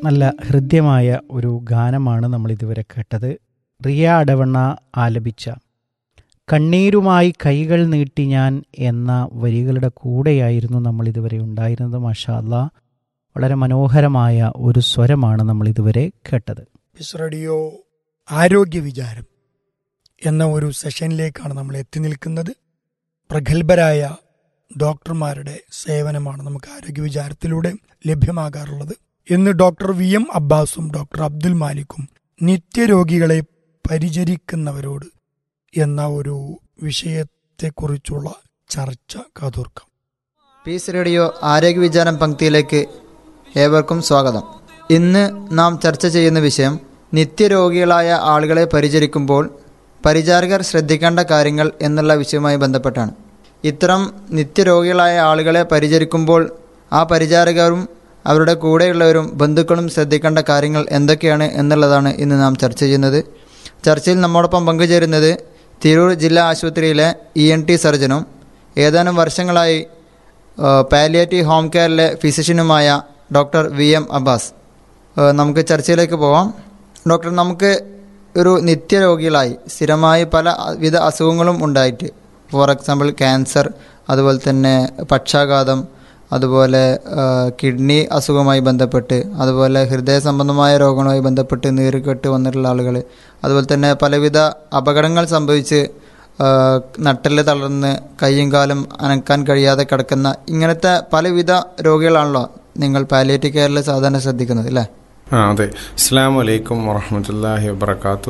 നല്ല ഹൃദ്യമായ ഒരു ഗാനമാണ് നമ്മൾ ഇതുവരെ കേട്ടത് റിയ അടവണ്ണ ആലപിച്ച കണ്ണീരുമായി കൈകൾ നീട്ടി ഞാൻ എന്ന വരികളുടെ കൂടെയായിരുന്നു നമ്മൾ ഇതുവരെ ഉണ്ടായിരുന്നത് മാഷാ അല്ലാ വളരെ മനോഹരമായ ഒരു സ്വരമാണ് നമ്മൾ ഇതുവരെ കേട്ടത് പിസ് റേഡിയോ ആരോഗ്യ വിചാരം എന്ന ഒരു സെഷനിലേക്കാണ് നമ്മൾ എത്തി നിൽക്കുന്നത് പ്രഗത്ഭരായ ഡോക്ടർമാരുടെ സേവനമാണ് നമുക്ക് ആരോഗ്യ വിചാരത്തിലൂടെ ലഭ്യമാകാറുള്ളത് ഇന്ന് ഡോക്ടർ വി എം അബ്ബാസും ഡോക്ടർ അബ്ദുൽ മാലിക്കും നിത്യരോഗികളെ പരിചരിക്കുന്നവരോട് എന്ന ഒരു വിഷയത്തെക്കുറിച്ചുള്ള ചർച്ച കാതോർക്കാം പീസ് റേഡിയോ ആരോഗ്യ വിചാരം പങ്ക്തിയിലേക്ക് ഏവർക്കും സ്വാഗതം ഇന്ന് നാം ചർച്ച ചെയ്യുന്ന വിഷയം നിത്യരോഗികളായ ആളുകളെ പരിചരിക്കുമ്പോൾ പരിചാരകർ ശ്രദ്ധിക്കേണ്ട കാര്യങ്ങൾ എന്നുള്ള വിഷയവുമായി ബന്ധപ്പെട്ടാണ് ഇത്തരം നിത്യരോഗികളായ ആളുകളെ പരിചരിക്കുമ്പോൾ ആ പരിചാരകരും അവരുടെ കൂടെയുള്ളവരും ബന്ധുക്കളും ശ്രദ്ധിക്കേണ്ട കാര്യങ്ങൾ എന്തൊക്കെയാണ് എന്നുള്ളതാണ് ഇന്ന് നാം ചർച്ച ചെയ്യുന്നത് ചർച്ചയിൽ നമ്മോടൊപ്പം പങ്കുചേരുന്നത് തിരൂർ ജില്ലാ ആശുപത്രിയിലെ ഇ എൻ ടി സർജനും ഏതാനും വർഷങ്ങളായി പാലിയേറ്റീവ് ഹോം കെയറിലെ ഫിസിഷ്യനുമായ ഡോക്ടർ വി എം അബ്ബാസ് ഏഹ് നമുക്ക് ചർച്ചയിലേക്ക് പോവാം ഡോക്ടർ നമുക്ക് ഒരു നിത്യരോഗികളായി സ്ഥിരമായി പല വിധ അസുഖങ്ങളും ഉണ്ടായിട്ട് ഫോർ എക്സാമ്പിൾ ക്യാൻസർ അതുപോലെ തന്നെ പക്ഷാഘാതം അതുപോലെ ഏഹ് കിഡ്നി അസുഖവുമായി ബന്ധപ്പെട്ട് അതുപോലെ ഹൃദയ സംബന്ധമായ രോഗങ്ങളുമായി ബന്ധപ്പെട്ട് നീറുകെട്ട് വന്നിട്ടുള്ള ആളുകൾ അതുപോലെ തന്നെ പലവിധ അപകടങ്ങൾ സംഭവിച്ച് ഏഹ് നട്ടെല്ല് തളർന്ന് കൈയും കാലും അനക്കാൻ കഴിയാതെ കിടക്കുന്ന ഇങ്ങനത്തെ പലവിധ രോഗികളാണല്ലോ നിങ്ങൾ പാലിയേറ്റീവ് കെയറിൽ സാധാരണ ശ്രദ്ധിക്കുന്നത് അല്ലേ ആ അതെ അസ്സാം വലൈക്കും വറഹമത്തല്ലാഹി വബർക്കാത്തു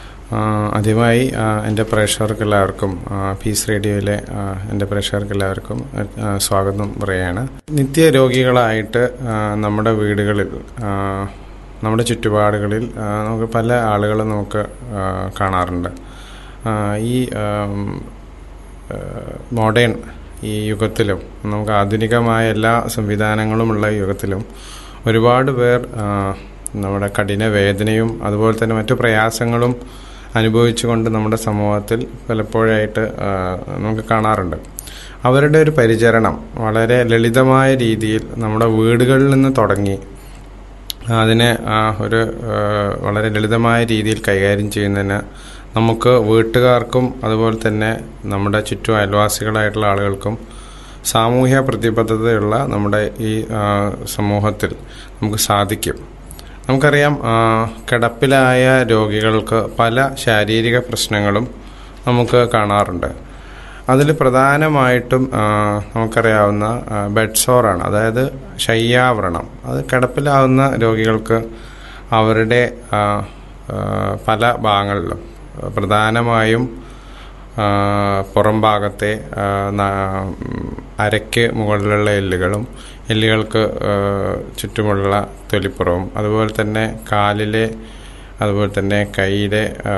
ആദ്യമായി ആ, എൻ്റെ പ്രേക്ഷകർക്ക് എല്ലാവർക്കും ആ, പീസ് റേഡിയോയിലെ ആ, എൻ്റെ പ്രേക്ഷകർക്ക് എല്ലാവർക്കും ആ, സ്വാഗതം പറയുകയാണ് നിത്യരോഗികളായിട്ട് ആ, നമ്മുടെ വീടുകളിൽ ആ, നമ്മുടെ ചുറ്റുപാടുകളിൽ ആ, നമുക്ക് പല ആളുകളും നമുക്ക് ആ, കാണാറുണ്ട് ആ, ഈ ആം, മോഡേൺ ഈ യുഗത്തിലും നമുക്ക് ആധുനികമായ എല്ലാ സംവിധാനങ്ങളുമുള്ള ഈ യുഗത്തിലും ഒരുപാട് പേർ ആ, നമ്മുടെ കഠിന വേദനയും അതുപോലെ തന്നെ മറ്റു പ്രയാസങ്ങളും അനുഭവിച്ചുകൊണ്ട് നമ്മുടെ സമൂഹത്തിൽ പലപ്പോഴായിട്ട് ആ, നമുക്ക് കാണാറുണ്ട് അവരുടെ ഒരു പരിചരണം വളരെ ലളിതമായ രീതിയിൽ നമ്മുടെ വീടുകളിൽ നിന്ന് തുടങ്ങി അതിനെ ആ, ഒരു ആ, വളരെ ലളിതമായ രീതിയിൽ കൈകാര്യം ചെയ്യുന്നതിന് നമുക്ക് വീട്ടുകാർക്കും അതുപോലെ തന്നെ നമ്മുടെ ചുറ്റും അയൽവാസികളായിട്ടുള്ള ആളുകൾക്കും സാമൂഹ്യ പ്രതിബദ്ധതയുള്ള നമ്മുടെ ഈ ആ, സമൂഹത്തിൽ നമുക്ക് സാധിക്കും നമുക്കറിയാം ആ, കിടപ്പിലായ രോഗികൾക്ക് പല ശാരീരിക പ്രശ്നങ്ങളും നമുക്ക് കാണാറുണ്ട് അതിൽ പ്രധാനമായിട്ടും ആ, നമുക്കറിയാവുന്ന ആ, ബെഡ് സോറാണ് അതായത് ശയ്യാവരണം അത് കിടപ്പിലാവുന്ന രോഗികൾക്ക് അവരുടെ ആ, ആ, പല ഭാഗങ്ങളിലും പ്രധാനമായും ആ, പുറം ഭാഗത്തെ ആ, ന- ഉം, അരയ്ക്ക് മുകളിലുള്ള എല്ലുകളും എല്ലുകൾക്ക് ആ, ചുറ്റുമുള്ള തൊലിപ്പുറവും അതുപോലെ തന്നെ കാലിലെ അതുപോലെ തന്നെ കൈയിലെ ആ,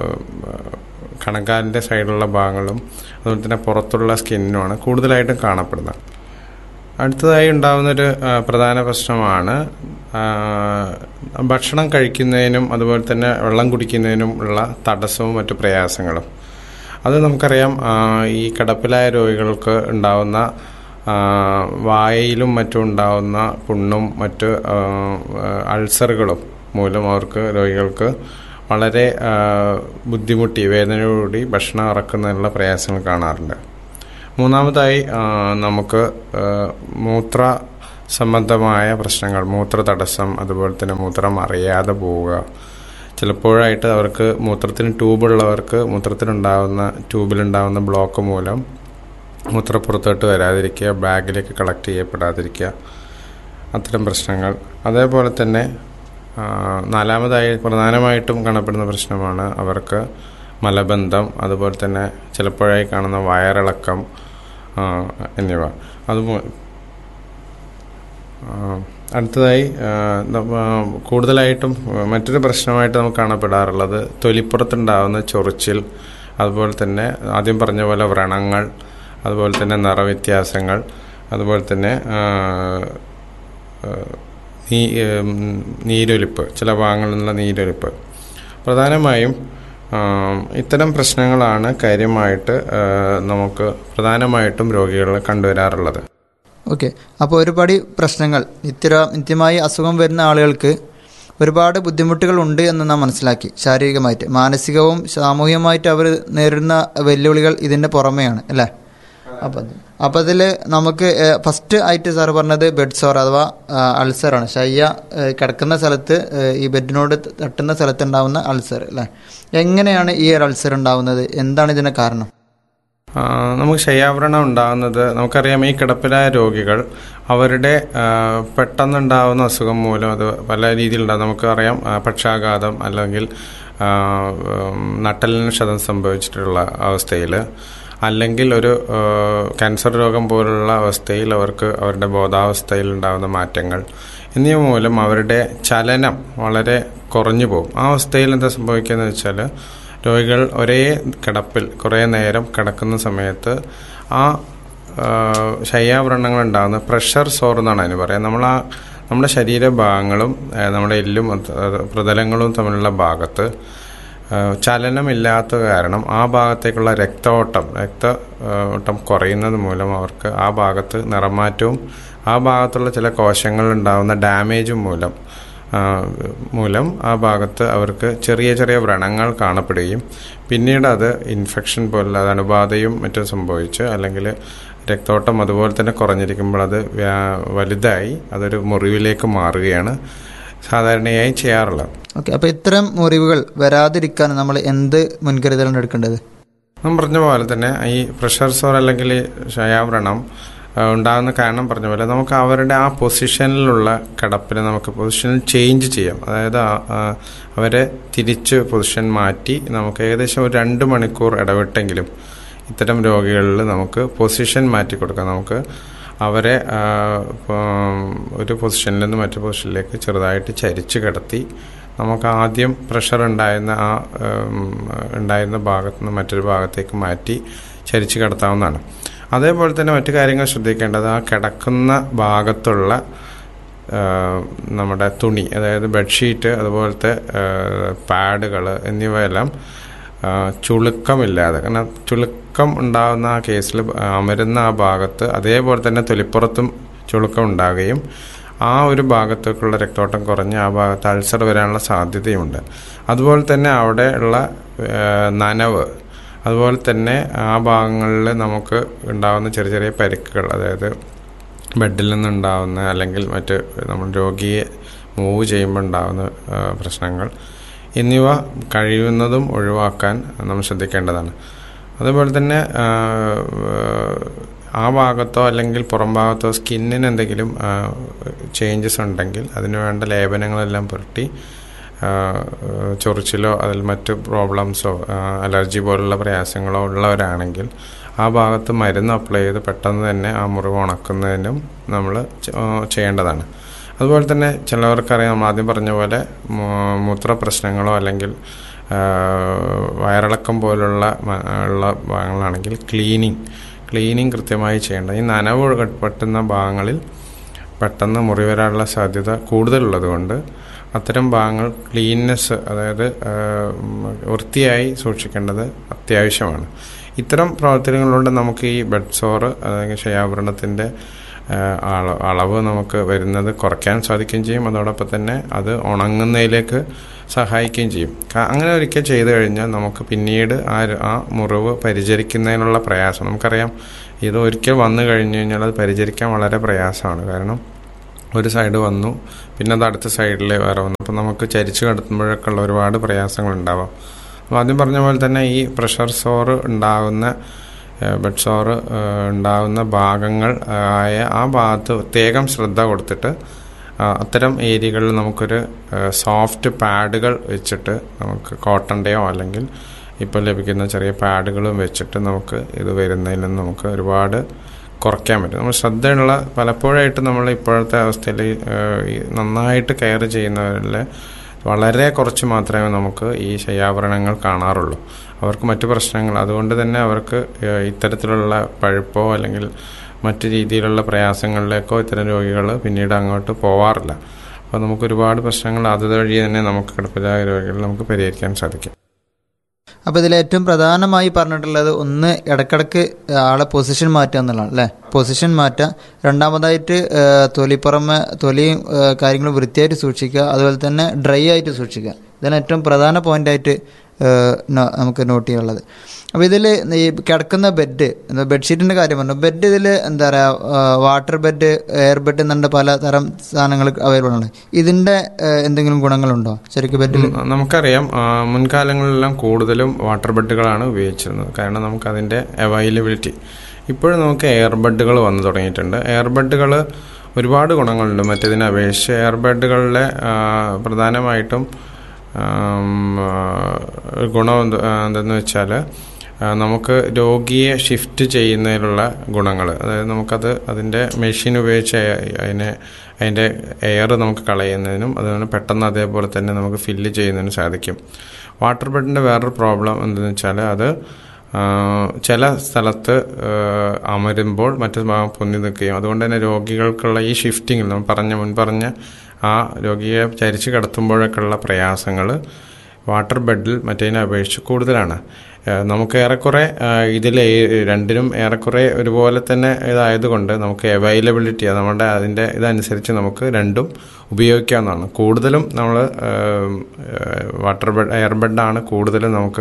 കണങ്കാലിൻ്റെ സൈഡിലുള്ള ഭാഗങ്ങളും അതുപോലെ തന്നെ പുറത്തുള്ള സ്കിന്നുമാണ് കൂടുതലായിട്ടും കാണപ്പെടുന്നത് അടുത്തതായി ഉണ്ടാകുന്നൊരു ആ, പ്രധാന പ്രശ്നമാണ് ആ, ഭക്ഷണം കഴിക്കുന്നതിനും അതുപോലെ തന്നെ വെള്ളം കുടിക്കുന്നതിനും ഉള്ള തടസ്സവും മറ്റു പ്രയാസങ്ങളും അത് നമുക്കറിയാം ആ, ഈ കിടപ്പിലായ രോഗികൾക്ക് ഉണ്ടാവുന്ന ആ, വായയിലും മറ്റും ഉണ്ടാവുന്ന പുണ്ണും മറ്റ് ആ, അൾസറുകളും മൂലം അവർക്ക് രോഗികൾക്ക് വളരെ ആ, ബുദ്ധിമുട്ടി വേദനയോടുകൂടി ഭക്ഷണം ഇറക്കുന്നതിനുള്ള പ്രയാസങ്ങൾ കാണാറുണ്ട് മൂന്നാമതായി ആ, നമുക്ക് ആ, മൂത്ര സംബന്ധമായ പ്രശ്നങ്ങൾ മൂത്ര തടസ്സം അതുപോലെ തന്നെ മൂത്രം അറിയാതെ പോവുക ചിലപ്പോഴായിട്ട് അവർക്ക് മൂത്രത്തിന് ട്യൂബുള്ളവർക്ക് മൂത്രത്തിനുണ്ടാകുന്ന ട്യൂബിലുണ്ടാകുന്ന ബ്ലോക്ക് മൂലം മൂത്രം പുറത്തോട്ട് വരാതിരിക്കുക ബാഗിലേക്ക് കളക്ട് ചെയ്യപ്പെടാതിരിക്കുക അത്തരം പ്രശ്നങ്ങൾ അതേപോലെ തന്നെ ആ, നാലാമതായി പ്രധാനമായിട്ടും കാണപ്പെടുന്ന പ്രശ്നമാണ് അവർക്ക് മലബന്ധം അതുപോലെ തന്നെ ചിലപ്പോഴായി കാണുന്ന വയറിളക്കം ആ, എന്നിവ അത് അടുത്തതായി ആ, നമ്മ- കൂടുതലായിട്ടും മറ്റൊരു പ്രശ്നമായിട്ട് നമുക്ക് കാണപ്പെടാറുള്ളത് തൊലിപ്പുറത്തുണ്ടാകുന്ന ചൊറിച്ചിൽ അതുപോലെ തന്നെ ആദ്യം പറഞ്ഞ പോലെ വ്രണങ്ങൾ അതുപോലെ തന്നെ നിറവ്യത്യാസങ്ങൾ അതുപോലെ തന്നെ ആ, ആ, നീ ഉം, നീരൊലിപ്പ് ചില ഭാഗങ്ങളിൽ നിന്നുള്ള നീരൊലിപ്പ് പ്രധാനമായും ആ, ഇത്തരം പ്രശ്നങ്ങളാണ് കാര്യമായിട്ട് ആ, നമുക്ക് പ്രധാനമായിട്ടും രോഗികളിൽ കണ്ടുവരാറുള്ളത് ഓക്കെ അപ്പോൾ ഒരുപാട് പ്രശ്നങ്ങൾ നിത്യ നിത്യമായി അസുഖം വരുന്ന ആളുകൾക്ക് ഒരുപാട് ബുദ്ധിമുട്ടുകൾ ഉണ്ട് എന്ന് നാം മനസ്സിലാക്കി ശാരീരികമായിട്ട് മാനസികവും സാമൂഹികമായിട്ട് അവർ നേരിടുന്ന വെല്ലുവിളികൾ ഇതിൻ്റെ പുറമെയാണ് അല്ലേ അപ്പം അപ്പം അതിൽ നമുക്ക് ഫസ്റ്റ് ആയിട്ട് സാർ പറഞ്ഞത് ബെഡ് സോർ അഥവാ അൾസറാണ് ശയ്യ ഏഹ്, കിടക്കുന്ന സ്ഥലത്ത് ഏഹ്, ഈ ബെഡിനോട് തട്ടുന്ന സ്ഥലത്ത് ഉണ്ടാവുന്ന അൾസർ അല്ലേ എങ്ങനെയാണ് ഈ ഒരു അൾസർ ഉണ്ടാവുന്നത് എന്താണ് ഇതിന് കാരണം ആ, നമുക്ക് ശയ്യാവരണം ഉണ്ടാകുന്നത് നമുക്കറിയാം ഈ കിടപ്പിലായ രോഗികൾ അവരുടെ ആ, പെട്ടെന്നുണ്ടാകുന്ന അസുഖം മൂലം അത് പല രീതിയിലുണ്ടാകും നമുക്കറിയാം ആ, പക്ഷാഘാതം അല്ലെങ്കിൽ ആ, ഉം, നട്ടലിന് ക്ഷതം സംഭവിച്ചിട്ടുള്ള അവസ്ഥയിൽ അല്ലെങ്കിൽ ഒരു ആ, ക്യാൻസർ രോഗം പോലുള്ള അവസ്ഥയിൽ അവർക്ക് അവരുടെ ബോധാവസ്ഥയിൽ ഉണ്ടാകുന്ന മാറ്റങ്ങൾ എന്നിവ മൂലം അവരുടെ ചലനം വളരെ കുറഞ്ഞു പോകും ആ അവസ്ഥയിൽ എന്താ സംഭവിക്കുന്നത് വെച്ചാൽ രോഗികൾ ഒരേ കിടപ്പിൽ കുറേ നേരം കിടക്കുന്ന സമയത്ത് ആ ആ, ശയ്യാവ്രണങ്ങൾ ഉണ്ടാകുന്ന പ്രഷർ സോർ എന്നാണ് അതിന് പറയുക നമ്മൾ ആ നമ്മുടെ ശരീരഭാഗങ്ങളും ആ, നമ്മുടെ എല്ലും അത് അത് പ്രതലങ്ങളും തമ്മിലുള്ള ഭാഗത്ത് ആ, ചലനമില്ലാത്ത കാരണം ആ ഭാഗത്തേക്കുള്ള രക്തഓട്ടം രക്ത ആ, ഓട്ടം കുറയുന്നത് മൂലം അവർക്ക് ആ ഭാഗത്ത് നിറമാറ്റവും ആ ഭാഗത്തുള്ള ചില കോശങ്ങളിൽ ഉണ്ടാകുന്ന ഡാമേജും മൂലം ആ, മൂലം ആ ഭാഗത്ത് അവർക്ക് ചെറിയ ചെറിയ വ്രണങ്ങൾ കാണപ്പെടുകയും പിന്നീട് അത് ഇൻഫെക്ഷൻ പോലുള്ള അത് അണുബാധയും മറ്റും സംഭവിച്ച് അല്ലെങ്കിൽ രക്തോട്ടം അതുപോലെ തന്നെ കുറഞ്ഞിരിക്കുമ്പോൾ അത് വ്യാ- വലുതായി അതൊരു മുറിവിലേക്ക് മാറുകയാണ് സാധാരണയായി ചെയ്യാറുള്ളത് ഓക്കെ അപ്പോൾ ഇത്തരം മുറിവുകൾ വരാതിരിക്കാൻ നമ്മൾ എന്ത് മുൻകരുതലാണ് എടുക്കേണ്ടത് നാം പറഞ്ഞ പോലെ തന്നെ ഈ പ്രഷർ സോർ അല്ലെങ്കിൽ ഈ ക്ഷയാവ്രണം ആ, ഉണ്ടാകുന്ന കാരണം പറഞ്ഞ പോലെ നമുക്ക് അവരുടെ ആ പൊസിഷനിലുള്ള കിടപ്പിനെ നമുക്ക് പൊസിഷനിൽ ചേഞ്ച് ചെയ്യാം അതായത് ആ- ആ അവരെ തിരിച്ച് പൊസിഷൻ മാറ്റി നമുക്ക് ഏകദേശം ഒരു രണ്ട് മണിക്കൂർ ഇടവിട്ടെങ്കിലും ഇത്തരം രോഗികളിൽ നമുക്ക് പൊസിഷൻ മാറ്റി കൊടുക്കാം നമുക്ക് അവരെ ആ, ഇപ്പം ഒരു പൊസിഷനിൽ നിന്ന് മറ്റു പൊസിഷനിലേക്ക് ചെറുതായിട്ട് ചരിച്ച് കിടത്തി നമുക്ക് ആദ്യം പ്രഷർ ഉണ്ടായിരുന്ന ആ ഉം, ഉണ്ടായിരുന്ന ഭാഗത്ത് നിന്ന് മറ്റൊരു ഭാഗത്തേക്ക് മാറ്റി ചരിച്ച് കിടത്താവുന്നതാണ് അതേപോലെ തന്നെ മറ്റു കാര്യങ്ങൾ ശ്രദ്ധിക്കേണ്ടത് ആ കിടക്കുന്ന ഭാഗത്തുള്ള ആ, നമ്മുടെ തുണി അതായത് ബെഡ്ഷീറ്റ് അതുപോലത്തെ പാഡുകൾ എന്നിവയെല്ലാം ആ, ചുളുക്കമില്ലാതെ കാരണം ചുളുക്കം ഉണ്ടാകുന്ന ആ കേസിൽ അമരുന്ന ആ ഭാഗത്ത് അതേപോലെ തന്നെ തൊലിപ്പുറത്തും ചുളുക്കം ഉണ്ടാകുകയും ആ ഒരു ഭാഗത്തേക്കുള്ള രക്തോട്ടം കുറഞ്ഞ് ആ ഭാഗത്ത് അൾസർ വരാനുള്ള സാധ്യതയുണ്ട് അതുപോലെ തന്നെ അവിടെ ഉള്ള ആ, നനവ് അതുപോലെ തന്നെ ആ ഭാഗങ്ങളിൽ നമുക്ക് ഉണ്ടാകുന്ന ചെറിയ ചെറിയ പരിക്കുകൾ അതായത് ബെഡിൽ നിന്നുണ്ടാവുന്ന അല്ലെങ്കിൽ മറ്റ് നമ്മൾ രോഗിയെ മൂവ് ചെയ്യുമ്പോൾ ഉണ്ടാകുന്ന ആ, പ്രശ്നങ്ങൾ എന്നിവ കഴിയുന്നതും ഒഴിവാക്കാൻ നമ്മൾ ശ്രദ്ധിക്കേണ്ടതാണ് അതുപോലെ തന്നെ ആ, ആ ഭാഗത്തോ അല്ലെങ്കിൽ പുറം ഭാഗത്തോ സ്കിന്നിന് എന്തെങ്കിലും ചേഞ്ചസ് ഉണ്ടെങ്കിൽ അതിന് വേണ്ട ലേപനങ്ങളെല്ലാം പുരട്ടി ആ, ചൊറിച്ചിലോ അതിൽ മറ്റ് പ്രോബ്ലംസോ അലർജി പോലുള്ള പ്രയാസങ്ങളോ ഉള്ളവരാണെങ്കിൽ ആ ഭാഗത്ത് മരുന്ന് അപ്ലൈ ചെയ്ത് പെട്ടെന്ന് തന്നെ ആ മുറിവ് ഉണക്കുന്നതിനും നമ്മൾ ചെയ്യേണ്ടതാണ് അതുപോലെ തന്നെ ചിലവർക്കറിയാം നമ്മൾ ആദ്യം പറഞ്ഞ പോലെ മൂ- മൂത്ര പ്രശ്നങ്ങളോ അല്ലെങ്കിൽ ആ, വയറിളക്കം പോലുള്ള മ- ഉള്ള ഭാഗങ്ങളാണെങ്കിൽ ക്ലീനിങ് ക്ലീനിങ് കൃത്യമായി ചെയ്യേണ്ട ഈ നനവ് പറ്റുന്ന ഭാഗങ്ങളിൽ പെട്ടെന്ന് മുറിവ് വരാനുള്ള സാധ്യത കൂടുതലുള്ളതുകൊണ്ട് അത്തരം ഭാഗങ്ങൾ ക്ലീൻനെസ് അതായത് ആ, ഉം, വൃത്തിയായി സൂക്ഷിക്കേണ്ടത് അത്യാവശ്യമാണ് ഇത്തരം പ്രവർത്തനങ്ങളിലൂടെ നമുക്ക് ഈ ബെഡ് സോറ് അല്ലെങ്കിൽ ക്ഷയാഭരണത്തിൻ്റെ അള അളവ് നമുക്ക് വരുന്നത് കുറയ്ക്കാൻ സാധിക്കുകയും ചെയ്യും അതോടൊപ്പം തന്നെ അത് ഉണങ്ങുന്നതിലേക്ക് സഹായിക്കുകയും ചെയ്യും ക- അങ്ങനെ ഒരിക്കൽ ചെയ്തു കഴിഞ്ഞാൽ നമുക്ക് പിന്നീട് ആ ര- ആ മുറിവ് പരിചരിക്കുന്നതിനുള്ള പ്രയാസം നമുക്കറിയാം ഇത് ഒരിക്കൽ വന്നു കഴിഞ്ഞു കഴിഞ്ഞാൽ അത് പരിചരിക്കാൻ വളരെ പ്രയാസമാണ് കാരണം ഒരു സൈഡ് വന്നു പിന്നെ അത് അടുത്ത സൈഡിൽ വേറെ വന്നു അപ്പോൾ നമുക്ക് ചരിച്ച് കിടത്തുമ്പോഴൊക്കെ ഉള്ള ഒരുപാട് പ്രയാസങ്ങൾ ഉണ്ടാവാം അപ്പോൾ ആദ്യം പറഞ്ഞ പോലെ തന്നെ ഈ പ്രഷർ സോറ് ഉണ്ടാകുന്ന ഏഹ്, ബെഡ് സോറ് ഏഹ്, ഉണ്ടാകുന്ന ഭാഗങ്ങൾ ആയ ആ ഭാഗത്ത് പ്രത്യേകം ശ്രദ്ധ കൊടുത്തിട്ട് ആ, അത്തരം ഏരിയകളിൽ നമുക്കൊരു ഏഹ്, സോഫ്റ്റ് പാഡുകൾ വെച്ചിട്ട് നമുക്ക് കോട്ടൻ്റെയോ അല്ലെങ്കിൽ ഇപ്പോൾ ലഭിക്കുന്ന ചെറിയ പാഡുകളും വെച്ചിട്ട് നമുക്ക് ഇത് വരുന്നതിൽ നിന്ന് നമുക്ക് ഒരുപാട് കുറയ്ക്കാൻ പറ്റും നമ്മൾ ശ്രദ്ധയുള്ള പലപ്പോഴായിട്ട് നമ്മൾ ഇപ്പോഴത്തെ അവസ്ഥയിൽ ഏഹ്, ഈ നന്നായിട്ട് കെയർ ചെയ്യുന്നവരിൽ വളരെ കുറച്ച് മാത്രമേ നമുക്ക് ഈ ശയ്യാഭരണങ്ങൾ കാണാറുള്ളൂ അവർക്ക് മറ്റു പ്രശ്നങ്ങൾ അതുകൊണ്ട് തന്നെ അവർക്ക് ഏഹ്, ഇത്തരത്തിലുള്ള പഴുപ്പോ അല്ലെങ്കിൽ മറ്റു രീതിയിലുള്ള പ്രയാസങ്ങളിലേക്കോ ഇത്തരം രോഗികൾ പിന്നീട് അങ്ങോട്ട് പോവാറില്ല അപ്പോൾ നമുക്ക് ഒരുപാട് പ്രശ്നങ്ങൾ അത് വഴി തന്നെ നമുക്ക് കിടപ്പിലായ രോഗികൾ നമുക്ക് പരിഹരിക്കാൻ സാധിക്കും അപ്പോൾ ഇതിൽ ഏറ്റവും പ്രധാനമായി പറഞ്ഞിട്ടുള്ളത് ഒന്ന് ഇടക്കിടക്ക് ആളെ പൊസിഷൻ മാറ്റുക എന്നുള്ളതാണ് അല്ലേ പൊസിഷൻ മാറ്റുക രണ്ടാമതായിട്ട് ആ, തൊലിപ്പുറമെ തൊലിയും ആ, കാര്യങ്ങളും വൃത്തിയായിട്ട് സൂക്ഷിക്കുക അതുപോലെ തന്നെ ഡ്രൈ ആയിട്ട് സൂക്ഷിക്കുക ഇതാണ് ഏറ്റവും പ്രധാന പോയിന്റായിട്ട് നമുക്ക് നോട്ട് ചെയ്യാനുള്ളത് അപ്പോൾ ഇതിൽ ഈ കിടക്കുന്ന ബെഡ് എന്താ ബെഡ്ഷീറ്റിൻ്റെ കാര്യം പറഞ്ഞു ബെഡ് ഇതിൽ എന്താ പറയുക വാട്ടർ ബെഡ് എയർ ബെഡ് എന്നുണ്ട് പല തരം സാധനങ്ങൾ അവൈലബിൾ ആണ് ഇതിൻ്റെ ആ, എന്തെങ്കിലും ഗുണങ്ങളുണ്ടോ ശരിക്കും ബെഡിൽ ഉം, നമുക്കറിയാം ആ, മുൻകാലങ്ങളിലെല്ലാം കൂടുതലും വാട്ടർ ബെഡുകളാണ് ഉപയോഗിച്ചിരുന്നത് കാരണം നമുക്കതിൻ്റെ അവൈലബിലിറ്റി ഇപ്പോഴും നമുക്ക് എയർ ബെഡുകൾ വന്നു തുടങ്ങിയിട്ടുണ്ട് എയർ ബെഡുകൾ ഒരുപാട് ഗുണങ്ങളുണ്ട് മറ്റേതിനെ അപേക്ഷിച്ച് എയർ ബെഡുകളിലെ ആ, പ്രധാനമായിട്ടും ആം, ആ, ഒരു ഗുണം എന്ത്- ആ, എന്തെന്ന് വെച്ചാൽ ആ, നമുക്ക് രോഗിയെ ഷിഫ്റ്റ് ചെയ്യുന്നതിലുള്ള ഗുണങ്ങൾ അതായത് നമുക്കത് അതിൻ്റെ മെഷീൻ ഉപയോഗിച്ച് അതിനെ അതിൻ്റെ എയർ നമുക്ക് കളയുന്നതിനും അതുപോലെ പെട്ടെന്ന് അതേപോലെ തന്നെ നമുക്ക് ഫില്ല് ചെയ്യുന്നതിനും സാധിക്കും വാട്ടർ ബെഡിൻ്റെ വേറൊരു പ്രോബ്ലം എന്തെന്ന് വെച്ചാൽ അത് ആ, ചില സ്ഥലത്ത് ആ, അമരുമ്പോൾ മറ്റു ഭാഗം പൊന്തി നിൽക്കുകയും അതുകൊണ്ട് തന്നെ രോഗികൾക്കുള്ള ഈ ഷിഫ്റ്റിങ്ങിൽ നമ്മൾ പറഞ്ഞ മുൻ പറഞ്ഞ ആ രോഗിയെ ചരിച്ച് കിടത്തുമ്പോഴൊക്കെയുള്ള പ്രയാസങ്ങൾ വാട്ടർ ബെഡിൽ മറ്റേതിനെ അപേക്ഷിച്ച് കൂടുതലാണ് ഏഹ് നമുക്ക് ഏറെക്കുറെ ഇതിൽ രണ്ടിനും ഏറെക്കുറെ ഒരുപോലെ തന്നെ ഇതായതുകൊണ്ട് നമുക്ക് അവൈലബിലിറ്റി നമ്മുടെ അതിൻ്റെ ഇതനുസരിച്ച് നമുക്ക് രണ്ടും ഉപയോഗിക്കാവുന്നതാണ് കൂടുതലും നമ്മൾ വാട്ടർ ബെഡ് എയർ ബെഡാണ് കൂടുതലും നമുക്ക്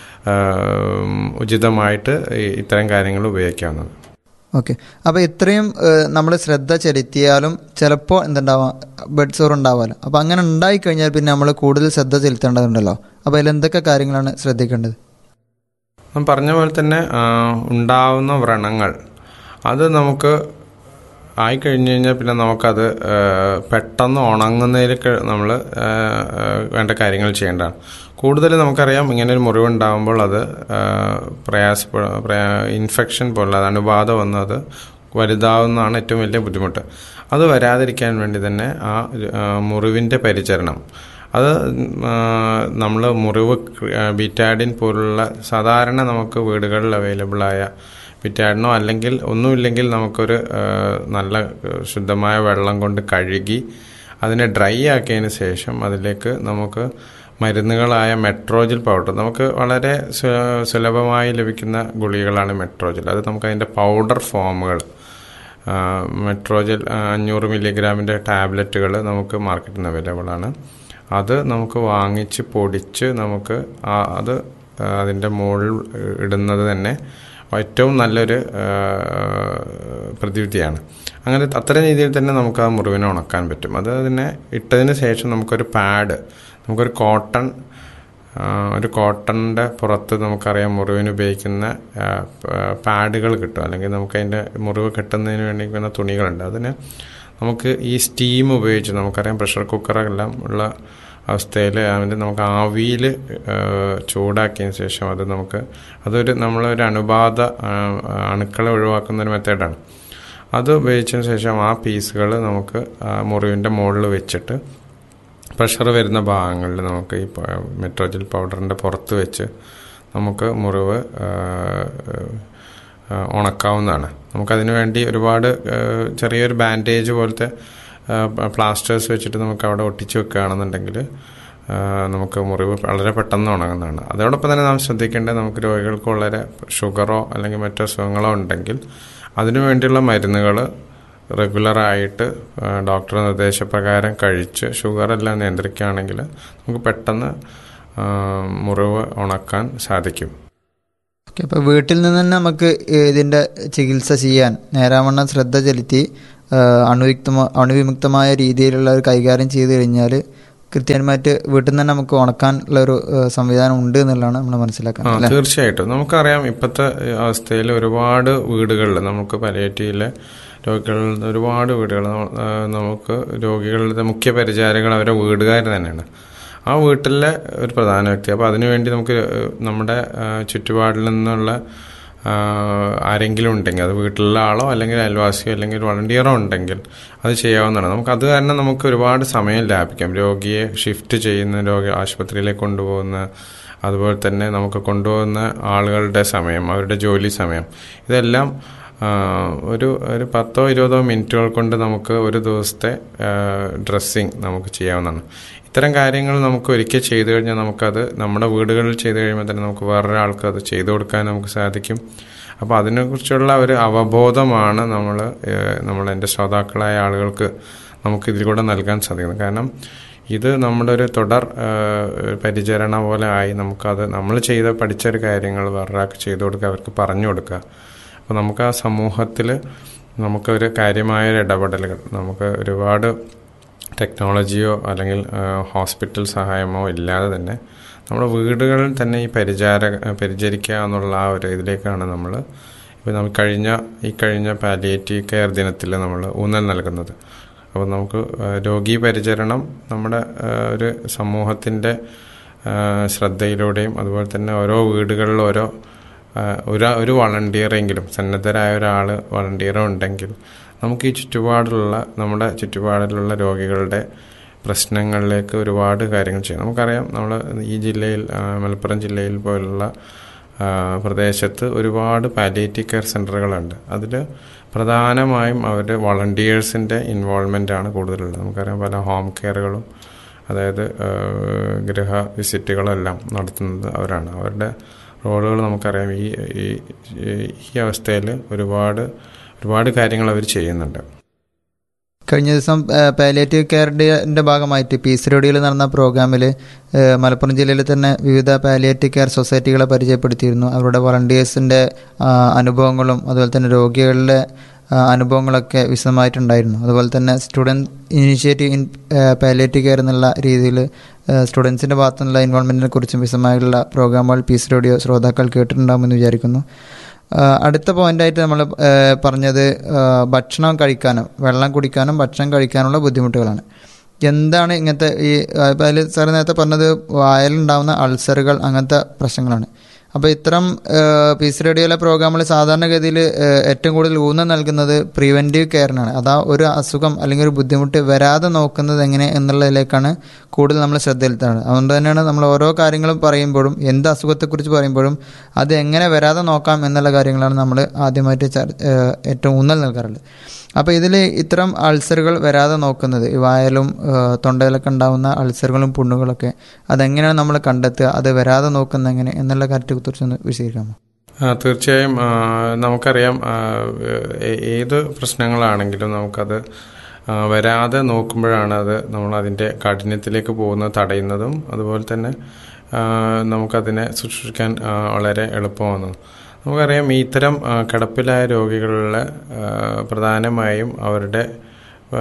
ഏഹ് ഉചിതമായിട്ട് ഈ ഇത്തരം കാര്യങ്ങൾ ഉപയോഗിക്കാവുന്നത് ഓക്കെ അപ്പോൾ ഇത്രയും നമ്മൾ ശ്രദ്ധ ചെലുത്തിയാലും ചിലപ്പോൾ എന്തുണ്ടാവാം ബെഡ് സോർ ഉണ്ടാവാമല്ലോ അപ്പോൾ അങ്ങനെ ഉണ്ടായി കഴിഞ്ഞാൽ പിന്നെ നമ്മൾ കൂടുതൽ ശ്രദ്ധ ചെലുത്തേണ്ടതുണ്ടല്ലോ അപ്പോൾ അതിൽ എന്തൊക്കെ കാര്യങ്ങളാണ് ശ്രദ്ധിക്കേണ്ടത് ഞാൻ പറഞ്ഞ പോലെ തന്നെ ആ, ഉണ്ടാവുന്ന വ്രണങ്ങൾ അത് നമുക്ക് ആയി കഴിഞ്ഞു കഴിഞ്ഞാൽ പിന്നെ നമുക്കത് ആ, പെട്ടെന്ന് ഉണങ്ങുന്നതിലേക്ക് നമ്മൾ വേണ്ട കാര്യങ്ങൾ ചെയ്യേണ്ടതാണ് കൂടുതൽ നമുക്കറിയാം ഇങ്ങനെ ഒരു മുറിവുണ്ടാകുമ്പോൾ അത് ആ, പ്രയാസ ഇൻഫെക്ഷൻ പോലുള്ള അത് അണുബാധ വന്ന് അത് വലുതാവുന്നതാണ് ഏറ്റവും വലിയ ബുദ്ധിമുട്ട് അത് വരാതിരിക്കാൻ വേണ്ടി തന്നെ ആ ആ, മുറിവിൻ്റെ പരിചരണം അത് നമ്മൾ മുറിവ് ബിറ്റാഡിൻ പോലുള്ള സാധാരണ നമുക്ക് വീടുകളിൽ അവൈലബിളായ ബിറ്റാഡിനോ അല്ലെങ്കിൽ ഒന്നുമില്ലെങ്കിൽ നമുക്കൊരു ആ, നല്ല ആ, ശുദ്ധമായ വെള്ളം കൊണ്ട് കഴുകി അതിനെ ഡ്രൈ ആക്കിയതിന് ശേഷം അതിലേക്ക് നമുക്ക് മരുന്നുകളായ മെട്രോജിൽ പൗഡർ നമുക്ക് വളരെ സു- സുലഭമായി ലഭിക്കുന്ന ഗുളികകളാണ് മെട്രോജിൽ അത് നമുക്ക് അതിൻ്റെ പൗഡർ ഫോമുകൾ മെട്രോജൽ അഞ്ഞൂറ് മില്ലിഗ്രാമിൻ്റെ ടാബ്ലറ്റുകൾ നമുക്ക് മാർക്കറ്റിൽ അവൈലബിൾ ആണ് അത് നമുക്ക് വാങ്ങിച്ച് പൊടിച്ച് നമുക്ക് ആ- അത് അതിൻ്റെ മുകളിൽ ഇടുന്നത് തന്നെ ഏറ്റവും നല്ലൊരു ആ, പ്രതിവിധിയാണ് അങ്ങനെ അത്തരം രീതിയിൽ തന്നെ നമുക്ക് ആ മുറിവിനെ ഉണക്കാൻ പറ്റും അത് അതിനെ ഇട്ടതിന് ശേഷം നമുക്കൊരു പാഡ് നമുക്കൊരു കോട്ടൺ ആ, ഒരു കോട്ടണിൻ്റെ പുറത്ത് നമുക്കറിയാം മുറിവിന് ഉപയോഗിക്കുന്ന ആ, പ- പാഡുകൾ കിട്ടും അല്ലെങ്കിൽ നമുക്ക് അതിൻ്റെ മുറിവ് കെട്ടുന്നതിന് വേണ്ടി ഉപയോഗിക്കുന്ന തുണികളുണ്ട് അതിന് നമുക്ക് ഈ സ്റ്റീം ഉപയോഗിച്ച് നമുക്കറിയാം പ്രഷർ കുക്കറെല്ലാം ഉള്ള അവസ്ഥയിൽ അതിന് നമുക്ക് ആവിയിൽ ചൂടാക്കിയതിന് ശേഷം അത് നമുക്ക് അതൊരു നമ്മളൊരു അണുബാധ ആ, അണുക്കളെ ഒഴിവാക്കുന്ന ഒരു മെത്തേഡാണ് അത് ഉപയോഗിച്ചതിന് ശേഷം ആ പീസുകൾ നമുക്ക് ആ മുറിവിൻ്റെ മുകളിൽ വെച്ചിട്ട് പ്രഷർ വരുന്ന ഭാഗങ്ങളിൽ നമുക്ക് ഈ പ- മെട്രോജിൽ പൗഡറിൻ്റെ പുറത്ത് വെച്ച് നമുക്ക് മുറിവ് ആ, ആ, ഉണക്കാവുന്നതാണ് നമുക്കതിനു വേണ്ടി ഒരുപാട് ആ, ചെറിയൊരു ബാൻഡേജ് പോലത്തെ പ്ലാസ്റ്റേഴ്സ് വെച്ചിട്ട് നമുക്ക് അവിടെ ഒട്ടിച്ച് വെക്കുകയാണെന്നുണ്ടെങ്കിൽ ആ, നമുക്ക് മുറിവ് വളരെ പെട്ടെന്ന് ഉണങ്ങുന്നതാണ് അതോടൊപ്പം തന്നെ നാം ശ്രദ്ധിക്കേണ്ടത് നമുക്ക് രോഗികൾക്ക് വളരെ ഷുഗറോ അല്ലെങ്കിൽ മറ്റു അസുഖങ്ങളോ ഉണ്ടെങ്കിൽ അതിനു വേണ്ടിയുള്ള മരുന്നുകൾ റെഗുലറായിട്ട് ഡോക്ടർ നിർദ്ദേശപ്രകാരം കഴിച്ച് ഷുഗറെല്ലാം നിയന്ത്രിക്കുകയാണെങ്കിൽ നമുക്ക് പെട്ടെന്ന് ആ, മുറിവ് ഉണക്കാൻ സാധിക്കും ഓക്കെ അപ്പോൾ വീട്ടിൽ നിന്ന് തന്നെ നമുക്ക് ഇതിൻ്റെ ചികിത്സ ചെയ്യാൻ നേരാവണ്ണം ശ്രദ്ധ ചെലുത്തി ആ, അണുവിക്തമ അണുവിമുക്തമായ രീതിയിലുള്ള ഒരു കൈകാര്യം ചെയ്ത് കഴിഞ്ഞാൽ കൃത്യമായിട്ട് വീട്ടിൽ നിന്ന് തന്നെ നമുക്ക് ഉണക്കാനുള്ള ഒരു ആ, സംവിധാനം ഉണ്ട് എന്നുള്ളതാണ് നമ്മൾ ആ മനസ്സിലാക്കുന്നത് അല്ലേ തീർച്ചയായിട്ടും നമുക്കറിയാം ഇപ്പോഴത്തെ അവസ്ഥയിൽ ഒരുപാട് വീടുകളിൽ നമുക്ക് പലേറ്റീവിലെ രോഗികളിൽ ഒരുപാട് വീടുകൾ നമുക്ക് രോഗികളുടെ മുഖ്യ പരിചാരകൾ അവരെ വീടുകാർ തന്നെയാണ് ആ വീട്ടിലെ ഒരു പ്രധാന വ്യക്തി അപ്പോൾ അതിനുവേണ്ടി നമുക്ക് നമ്മുടെ ആ, ചുറ്റുപാടിൽ നിന്നുള്ള ആ, ആരെങ്കിലും ഉണ്ടെങ്കിൽ അത് വീട്ടിലുള്ള ആളോ അല്ലെങ്കിൽ അയൽവാസിയോ അല്ലെങ്കിൽ വളണ്ടിയറോ ഉണ്ടെങ്കിൽ അത് ചെയ്യാവുന്നതാണ് നമുക്ക് അത് കാരണം നമുക്ക് ഒരുപാട് സമയം ലാഭിക്കാം രോഗിയെ ഷിഫ്റ്റ് ചെയ്യുന്ന രോഗി ആശുപത്രിയിലേക്ക് കൊണ്ടുപോകുന്ന അതുപോലെ തന്നെ നമുക്ക് കൊണ്ടുപോകുന്ന ആളുകളുടെ സമയം അവരുടെ ജോലി സമയം ഇതെല്ലാം ആ, ഒരു ഒരു പത്തോ ഇരുപതോ മിനിറ്റുകൾ കൊണ്ട് നമുക്ക് ഒരു ദിവസത്തെ ഡ്രസ്സിങ് നമുക്ക് ചെയ്യാവുന്നതാണ് ഇത്തരം കാര്യങ്ങൾ നമുക്ക് ഒരിക്കൽ ചെയ്തു കഴിഞ്ഞാൽ നമുക്കത് നമ്മുടെ വീടുകളിൽ ചെയ്തു കഴിയുമ്പോൾ തന്നെ നമുക്ക് വേറൊരാൾക്ക് അത് ചെയ്തു കൊടുക്കാൻ നമുക്ക് സാധിക്കും അപ്പോൾ അതിനെക്കുറിച്ചുള്ള ഒരു അവബോധമാണ് നമ്മൾ നമ്മൾ എൻ്റെ ശ്രോതാക്കളായ ആളുകൾക്ക് നമുക്ക് ഇതിലൂടെ നൽകാൻ സാധിക്കുന്നത് കാരണം ഇത് നമ്മുടെ ഒരു തുടർ ആ, പരിചരണ പോലെ ആയി നമുക്കത് നമ്മൾ ചെയ്ത പഠിച്ചൊരു കാര്യങ്ങൾ വേറൊരാൾക്ക് ചെയ്തു കൊടുക്കുക അവർക്ക് പറഞ്ഞു കൊടുക്കുക അപ്പോൾ നമുക്ക് ആ സമൂഹത്തിൽ നമുക്കൊരു കാര്യമായ ഒരു ഇടപെടലുകൾ നമുക്ക് ഒരുപാട് ടെക്നോളജിയോ അല്ലെങ്കിൽ ആ, ഹോസ്പിറ്റൽ സഹായമോ ഇല്ലാതെ തന്നെ നമ്മുടെ വീടുകളിൽ തന്നെ ഈ പരിചാര പരിചരിക്കുക എന്നുള്ള ആ ഒരു ഇതിലേക്കാണ് നമ്മൾ ഇപ്പോൾ നമ്മൾ കഴിഞ്ഞ ഈ കഴിഞ്ഞ പാലിയേറ്റീവ് കെയർ ദിനത്തിൽ നമ്മൾ ഊന്നൽ നൽകുന്നത് അപ്പോൾ നമുക്ക് ആ, രോഗീ പരിചരണം നമ്മുടെ ആ, ഒരു സമൂഹത്തിൻ്റെ ആ, ശ്രദ്ധയിലൂടെയും അതുപോലെ തന്നെ ഓരോ വീടുകളിൽ ഓരോ ആ, ഒരു ഒരു വളണ്ടിയറെങ്കിലും സന്നദ്ധരായ ഒരാൾ വളണ്ടിയറോ ഉണ്ടെങ്കിൽ നമുക്ക് ഈ ചുറ്റുപാടിലുള്ള നമ്മുടെ ചുറ്റുപാടിലുള്ള രോഗികളുടെ പ്രശ്നങ്ങളിലേക്ക് ഒരുപാട് കാര്യങ്ങൾ ചെയ്യാം നമുക്കറിയാം നമ്മൾ ഈ ജില്ലയിൽ ആ, മലപ്പുറം ജില്ലയിൽ പോലുള്ള ആ, പ്രദേശത്ത് ഒരുപാട് പാലിയേറ്റീവ് കെയർ സെൻ്ററുകളുണ്ട് അതിൽ പ്രധാനമായും അവരുടെ വളണ്ടിയേഴ്സിൻ്റെ ഇൻവോൾവ്മെൻ്റ് ആണ് കൂടുതലുള്ളത് നമുക്കറിയാം പല ഹോം കെയറുകളും അതായത് ആ, ഗൃഹ വിസിറ്റുകളെല്ലാം നടത്തുന്നത് അവരാണ് അവരുടെ റോളുകൾ നമുക്കറിയാം ഈ ഈ- ഈ- ഈ അവസ്ഥയിൽ ഒരുപാട് ഒരുപാട് കാര്യങ്ങൾ അവർ ചെയ്യുന്നുണ്ട് കഴിഞ്ഞ ദിവസം പാലിയേറ്റീവ് കെയറിൻ്റെ ഭാഗമായിട്ട് പീസ് റേഡിയോയിൽ നടന്ന പ്രോഗ്രാമിൽ മലപ്പുറം ജില്ലയിൽ തന്നെ വിവിധ പാലിയേറ്റീവ് കെയർ സൊസൈറ്റികളെ പരിചയപ്പെടുത്തിയിരുന്നു അവരുടെ വളണ്ടിയേഴ്സിൻ്റെ അനുഭവങ്ങളും അതുപോലെ തന്നെ രോഗികളുടെ ആ, അനുഭവങ്ങളൊക്കെ വിശദമായിട്ടുണ്ടായിരുന്നു അതുപോലെ തന്നെ student initiative in palliative care എന്നുള്ള രീതിയിൽ സ്റ്റുഡൻസിൻ്റെ ഭാഗത്തു നിന്നുള്ള ഇൻവോൾവ്മെൻറ്റിനെ കുറിച്ചും വിശദമായുള്ള പ്രോഗ്രാമുകൾ പീസ് റേഡിയോ ശ്രോതാക്കൾ കേട്ടിട്ടുണ്ടാകുമെന്ന് വിചാരിക്കുന്നു ആ, അടുത്ത പോയിന്റായിട്ട് നമ്മൾ പറഞ്ഞത് ആ, ഭക്ഷണം കഴിക്കാനും വെള്ളം കുടിക്കാനും ഭക്ഷണം കഴിക്കാനുള്ള ബുദ്ധിമുട്ടുകളാണ് എന്താണ് ഇങ്ങനത്തെ ഈ ഇപ്പോൾ അതിൽ സാർ നേരത്തെ പറഞ്ഞത് വായലുണ്ടാവുന്ന അൾസറുകൾ അങ്ങനത്തെ പ്രശ്നങ്ങളാണ് അപ്പോൾ ഇത്തരം പീസ് റേഡിയോയിലെ പ്രോഗ്രാമുകൾ സാധാരണഗതിയിൽ ഏറ്റവും കൂടുതൽ ഊന്നൽ നൽകുന്നത് പ്രിവെൻറ്റീവ് കെയറിനാണ് അതാ ഒരു അസുഖം അല്ലെങ്കിൽ ഒരു ബുദ്ധിമുട്ട് വരാതെ നോക്കുന്നത് എങ്ങനെ എന്നുള്ളതിലേക്കാണ് കൂടുതൽ നമ്മൾ ശ്രദ്ധ ചെലുത്തുന്നത് അതുകൊണ്ട് തന്നെയാണ് നമ്മൾ ഓരോ കാര്യങ്ങളും പറയുമ്പോഴും എന്ത് അസുഖത്തെക്കുറിച്ച് പറയുമ്പോഴും അത് എങ്ങനെ വരാതെ നോക്കാം എന്നുള്ള കാര്യങ്ങളാണ് നമ്മൾ ആദ്യമായിട്ട് ചർ- ഏഹ് ഏറ്റവും ഊന്നൽ നൽകാറുള്ളത് അപ്പോൾ ഇതിൽ ഇത്തരം അൾസറുകൾ വരാതെ നോക്കുന്നത് ഈ വായലും ഏഹ് തൊണ്ടയിലൊക്കെ ഉണ്ടാകുന്ന അൾസറുകളും പുണ്ണുകളൊക്കെ അതെങ്ങനെയാണ് നമ്മൾ കണ്ടെത്തുക അത് വരാതെ നോക്കുന്നത് എങ്ങനെ എന്നുള്ള കാര്യത്തെക്കുറിച്ച് ഒന്ന് വിശദീകരിക്കാമോ ആ, തീർച്ചയായും ആ, നമുക്കറിയാം ആ, ഏ- ഏത് പ്രശ്നങ്ങളാണെങ്കിലും നമുക്കത് ആ, വരാതെ നോക്കുമ്പോഴാണ് അത് നമ്മൾ അതിൻ്റെ കാഠിന്യത്തിലേക്ക് പോകുന്നത് തടയുന്നതും അതുപോലെ തന്നെ ആ, നമുക്കതിനെ ശുശ്രൂഷിക്കാൻ ആ, വളരെ എളുപ്പമാകുന്നത് നമുക്കറിയാം ഈ ഇത്തരം ആ, കിടപ്പിലായ രോഗികളിലെ ആ, പ്രധാനമായും അവരുടെ ആ,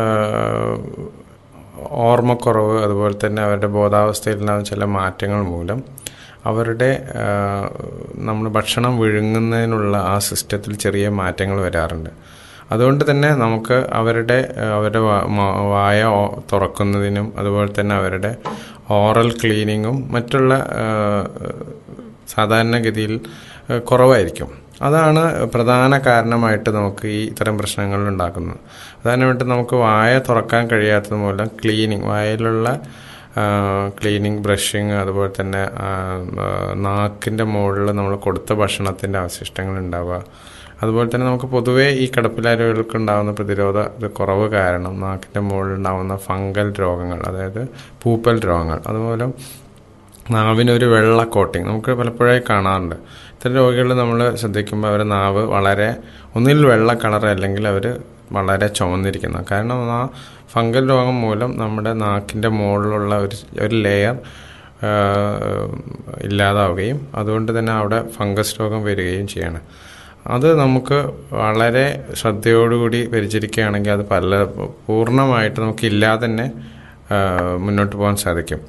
ഓർമ്മക്കുറവ് അതുപോലെ തന്നെ അവരുടെ ബോധാവസ്ഥയിൽ ഉണ്ടാകുന്ന ചില മാറ്റങ്ങൾ മൂലം അവരുടെ നമ്മൾ ഭക്ഷണം വിഴുങ്ങുന്നതിനുള്ള ആ സിസ്റ്റത്തിൽ ചെറിയ മാറ്റങ്ങൾ വരാറുണ്ട് അതുകൊണ്ട് തന്നെ നമുക്ക് അവരുടെ ആ, അവരുടെ വാ- മ- വായ ഓ- തുറക്കുന്നതിനും അതുപോലെ തന്നെ അവരുടെ ഓറൽ ക്ലീനിങ്ങും മറ്റുള്ള ആ, സാധാരണഗതിയിൽ ആ, കുറവായിരിക്കും അതാണ് പ്രധാന കാരണമായിട്ട് നമുക്ക് ഈ ഇത്തരം പ്രശ്നങ്ങൾ ഉണ്ടാക്കുന്നത് പ്രധാനമായിട്ട് നമുക്ക് വായ തുറക്കാൻ കഴിയാത്തത് മൂലം ക്ലീനിങ് വായയിലുള്ള ക്ലീനിങ് ബ്രഷിങ് അതുപോലെ തന്നെ ആ, ആ, നാക്കിൻ്റെ മുകളിൽ നമ്മൾ കൊടുത്ത ഭക്ഷണത്തിൻ്റെ അവശിഷ്ടങ്ങൾ ഉണ്ടാവുക അതുപോലെ തന്നെ നമുക്ക് പൊതുവേ ഈ കിടപ്പിലാരോഗ്യങ്ങൾക്ക് ഉണ്ടാകുന്ന പ്രതിരോധ ഇത് കുറവ് കാരണം നാക്കിൻ്റെ മുകളിൽ ഉണ്ടാകുന്ന ഫംഗൽ രോഗങ്ങൾ അതായത് പൂപ്പൽ രോഗങ്ങൾ അതുപോലെ നാവിനൊരു വെള്ള കോട്ടിങ് നമുക്ക് പലപ്പോഴായി കാണാറുണ്ട് ഇത്തരം രോഗികൾ നമ്മൾ ശ്രദ്ധിക്കുമ്പോൾ അവരുടെ നാവ് വളരെ ഒന്നിൽ വെള്ള കളർ അല്ലെങ്കിൽ അവർ വളരെ ചുമന്നിരിക്കുന്നു കാരണം ആ ഫംഗൽ രോഗം മൂലം നമ്മുടെ നാക്കിൻ്റെ മുകളിലുള്ള ഒരു ഒരു ലെയർ ഇല്ലാതാവുകയും അതുകൊണ്ട് തന്നെ അവിടെ ഫംഗസ് രോഗം വരികയും ചെയ്യണം അത് നമുക്ക് വളരെ ശ്രദ്ധയോടുകൂടി പരിചരിക്കുകയാണെങ്കിൽ അത് പല പൂർണ്ണമായിട്ട് നമുക്ക് ഇല്ലാതെ തന്നെ ആ, മുന്നോട്ട് പോകാൻ സാധിക്കും